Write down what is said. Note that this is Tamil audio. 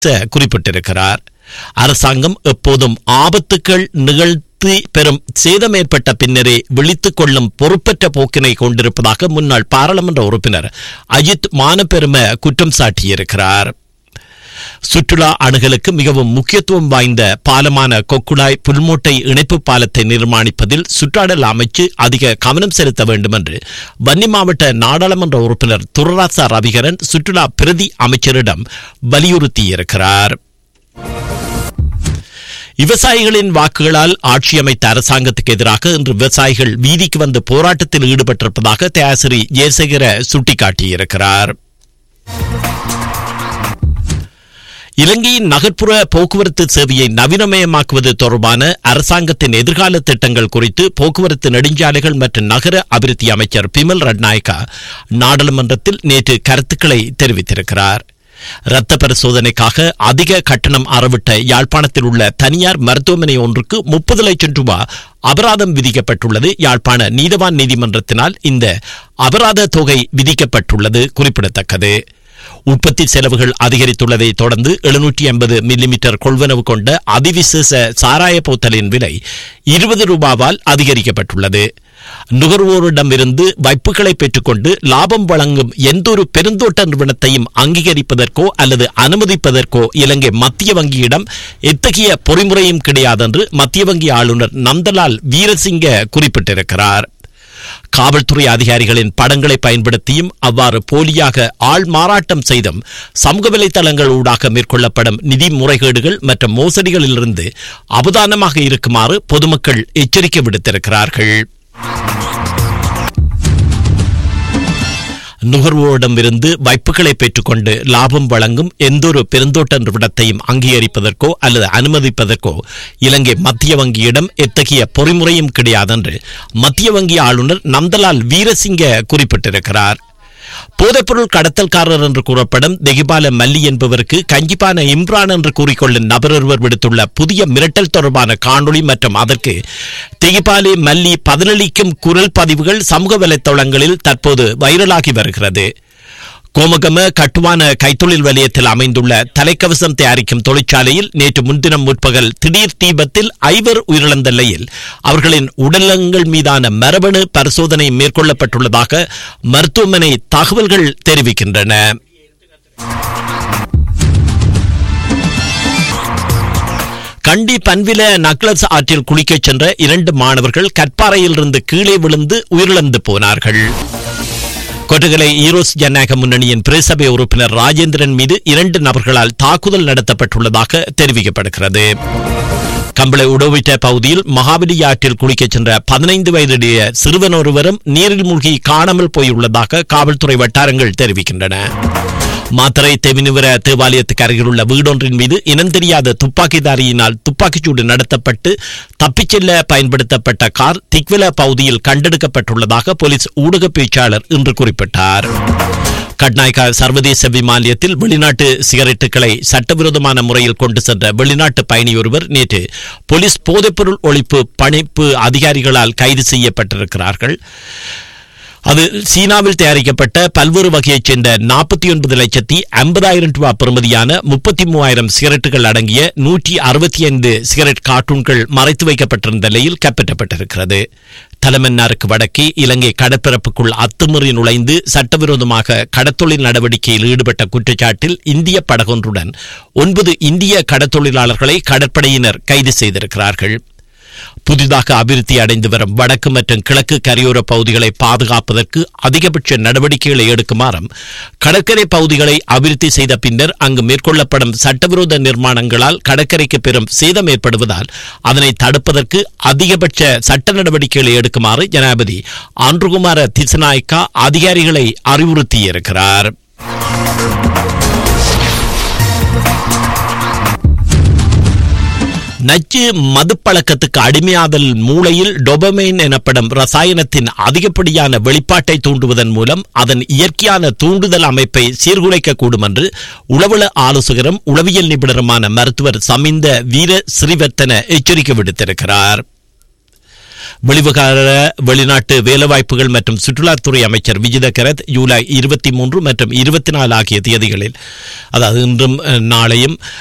குறிப்பிட்டிருக்கிறார் அரசாங்கம் எப்போதும் ஆபத்துக்கள் நிகழ்த்தி பெரும் சேதம் ஏற்பட்ட பின்னரே விழித்துக் கொள்ளும் பொறுப்பற்ற போக்கினை கொண்டிருப்பதாக முன்னாள் பாராளுமன்ற உறுப்பினர் அஜித் மானபெரும குற்றம் சாட்டியிருக்கிறார் சுற்றுலா அணுகலுக்கு மிகவும் முக்கியத்துவம் வாய்ந்த பாலமான கொக்குடாய் புல்மோட்டை இணைப்பு பாலத்தை நிர்மாணிப்பதில் சுற்றாடல் அமைச்சு அதிக கவனம் செலுத்த வேண்டும் என்று வன்னி மாவட்ட நாடாளுமன்ற உறுப்பினர் துரராசா ரவிகரன் சுற்றுலா பிரதி அமைச்சரிடம் வலியுறுத்தியிருக்கிறார் விவசாயிகளின் வாக்குகளால் ஆட்சி அமைத்த அரசாங்கத்துக்கு எதிராக இன்று விவசாயிகள் வீதிக்கு வந்து போராட்டத்தில் ஈடுபட்டிருப்பதாக தியாசிரி ஜெயசேகர சுட்டிக்காட்டியிருக்கிறார் இலங்கையின் நகர்ப்புற போக்குவரத்து சேவையை நவீனமயமாக்குவது தொடர்பான அரசாங்கத்தின் எதிர்கால திட்டங்கள் குறித்து போக்குவரத்து நெடுஞ்சாலைகள் மற்றும் நகர அபிவிருத்தி அமைச்சர் பிமல் ரட்நாயக்கா நாடாளுமன்றத்தில் நேற்று கருத்துக்களை தெரிவித்திருக்கிறார் இரத்த பரிசோதனைக்காக அதிக கட்டணம் அறவிட்ட யாழ்ப்பாணத்தில் உள்ள தனியார் மருத்துவமனை ஒன்றுக்கு முப்பது லட்சம் ரூபாய் அபராதம் விதிக்கப்பட்டுள்ளது யாழ்ப்பாண நீதவான் நீதிமன்றத்தினால் இந்த அபராத தொகை விதிக்கப்பட்டுள்ளது குறிப்பிடத்தக்கது உற்பத்தி செலவுகள் அதிகரித்துள்ளதை தொடர்ந்து எழுநூற்றி ஐம்பது மில்லிமீட்டர் கொள்வனவு கொண்ட அதிவிசேஷ சாராய போத்தலின் விலை இருபது ரூபாவால் அதிகரிக்கப்பட்டுள்ளது நுகர்வோரிடமிருந்து வைப்புகளை பெற்றுக்கொண்டு லாபம் வழங்கும் எந்தொரு பெருந்தோட்ட நிறுவனத்தையும் அங்கீகரிப்பதற்கோ அல்லது அனுமதிப்பதற்கோ இலங்கை மத்திய வங்கியிடம் எத்தகைய பொறிமுறையும் கிடையாது என்று மத்திய வங்கி ஆளுநர் நந்தலால் வீரசிங்க குறிப்பிட்டிருக்கிறார் காவல்துறை அதிகாரிகளின் படங்களை பயன்படுத்தியும் அவ்வாறு போலியாக ஆள் மாறாட்டம் செய்தும் சமூக வலைதளங்கள் ஊடாக மேற்கொள்ளப்படும் நிதி முறைகேடுகள் மற்றும் மோசடிகளிலிருந்து அவதானமாக இருக்குமாறு பொதுமக்கள் எச்சரிக்கை விடுத்திருக்கிறார்கள் நுகர்வோரிடமிருந்து வைப்புகளை பெற்றுக்கொண்டு லாபம் வழங்கும் எந்தொரு பெருந்தோட்ட நிறுவனத்தையும் அங்கீகரிப்பதற்கோ அல்லது அனுமதிப்பதற்கோ இலங்கை மத்திய வங்கியிடம் எத்தகைய பொறிமுறையும் கிடையாது என்று மத்திய வங்கி ஆளுநர் நந்தலால் வீரசிங்க குறிப்பிட்டிருக்கிறார் போதைப்பொருள் கடத்தல்காரர் என்று கூறப்படும் தெகிபால மல்லி என்பவருக்கு கஞ்சிப்பான இம்ரான் என்று கூறிக்கொள்ளும் நபர் ஒருவர் விடுத்துள்ள புதிய மிரட்டல் தொடர்பான காணொளி மற்றும் அதற்கு தெகிபாலே மல்லி பதிலளிக்கும் குரல் பதிவுகள் சமூக வலைத்தளங்களில் தற்போது வைரலாகி வருகிறது கோமகம கட்டுமான கைத்தொழில் வலயத்தில் அமைந்துள்ள தலைக்கவசம் தயாரிக்கும் தொழிற்சாலையில் நேற்று முன்தினம் முற்பகல் திடீர் தீபத்தில் ஐவர் உயிரிழந்த நிலையில் அவர்களின் உடலங்கள் மீதான மரபணு பரிசோதனை மேற்கொள்ளப்பட்டுள்ளதாக மருத்துவமனை தகவல்கள் தெரிவிக்கின்றன கண்டி பன்வில நக்லஸ் ஆற்றில் குளிக்கச் சென்ற இரண்டு மாணவர்கள் கற்பாறையிலிருந்து கீழே விழுந்து உயிரிழந்து போனார்கள் கொட்டகலை ஈரோஸ் ஜனநாயக முன்னணியின் பிரசபை உறுப்பினர் ராஜேந்திரன் மீது இரண்டு நபர்களால் தாக்குதல் நடத்தப்பட்டுள்ளதாக தெரிவிக்கப்படுகிறது கம்பளை உடவிட்ட பகுதியில் மகாபலி ஆற்றில் குளிக்கச் சென்ற பதினைந்து வயதுடைய சிறுவன் ஒருவரும் நீரில் மூழ்கி காணாமல் போயுள்ளதாக காவல்துறை வட்டாரங்கள் தெரிவிக்கின்றன மாத்தரை தெவினிவர தேவாலயத்துக்கு அருகிலுள்ள வீடொன்றின் மீது இனம் தெரியாத துப்பாக்கிதாரியினால் துப்பாக்கிச்சூடு நடத்தப்பட்டு தப்பிச் செல்ல பயன்படுத்தப்பட்ட கார் திக்வில பகுதியில் கண்டெடுக்கப்பட்டுள்ளதாக போலீஸ் ஊடக பேச்சாளர் இன்று குறிப்பிட்டார் கட்நாயக்கா சர்வதேச விமானியத்தில் வெளிநாட்டு சிகரெட்டுகளை சட்டவிரோதமான முறையில் கொண்டு சென்ற வெளிநாட்டு பயணி ஒருவர் நேற்று போலீஸ் போதைப்பொருள் ஒழிப்பு பணிப்பு அதிகாரிகளால் கைது செய்யப்பட்டிருக்கிறார்கள் அது சீனாவில் தயாரிக்கப்பட்ட பல்வேறு வகையைச் சேர்ந்த நாற்பத்தி ஒன்பது லட்சத்தி ஐம்பதாயிரம் ரூபாய் பெறுமதியான முப்பத்தி மூவாயிரம் சிகரெட்டுகள் அடங்கிய நூற்றி அறுபத்தி ஐந்து சிகரெட் கார்ட்டூன்கள் மறைத்து வைக்கப்பட்டிருந்த நிலையில் கைப்பற்றப்பட்டிருக்கிறது தலைமன்னாருக்கு வடக்கே இலங்கை கடற்பரப்புக்குள் அத்துமீறி நுழைந்து சட்டவிரோதமாக கடத்தொழில் நடவடிக்கையில் ஈடுபட்ட குற்றச்சாட்டில் இந்திய படகொன்றுடன் ஒன்பது இந்திய கடத்தொழிலாளர்களை கடற்படையினர் கைது செய்திருக்கிறார்கள் புதிதாக அபிவிருத்தி அடைந்து வரும் வடக்கு மற்றும் கிழக்கு கரையோர பகுதிகளை பாதுகாப்பதற்கு அதிகபட்ச நடவடிக்கைகளை எடுக்குமாறும் கடற்கரை பகுதிகளை அபிவிருத்தி செய்த பின்னர் அங்கு மேற்கொள்ளப்படும் சட்டவிரோத நிர்மாணங்களால் கடற்கரைக்கு பெரும் சேதம் ஏற்படுவதால் அதனை தடுப்பதற்கு அதிகபட்ச சட்ட நடவடிக்கைகளை எடுக்குமாறு ஜனாதிபதி ஆண்ட்ருகுமார திசநாயக்கா அதிகாரிகளை அறிவுறுத்தியிருக்கிறார் நச்சு மதுப்பழக்கத்துக்கு அடிமையாதல் மூளையில் டொபமைன் எனப்படும் ரசாயனத்தின் அதிகப்படியான வெளிப்பாட்டை தூண்டுவதன் மூலம் அதன் இயற்கையான தூண்டுதல் அமைப்பை சீர்குலைக்கக்கூடும் என்று உளவள ஆலோசகரும் உளவியல் நிபுணருமான மருத்துவர் சமிந்த வீர ஸ்ரீவர்த்தன எச்சரிக்கை விடுத்திருக்கிறார் வெளிவிகார வெளிநாட்டு வேலைவாய்ப்புகள் மற்றும் சுற்றுலாத்துறை அமைச்சர் விஜித கரத் ஜூலை இருபத்தி மூன்று மற்றும் இருபத்தி நாலு ஆகிய தேதிகளில் அதாவது இன்றும் அஹ், நாளையும்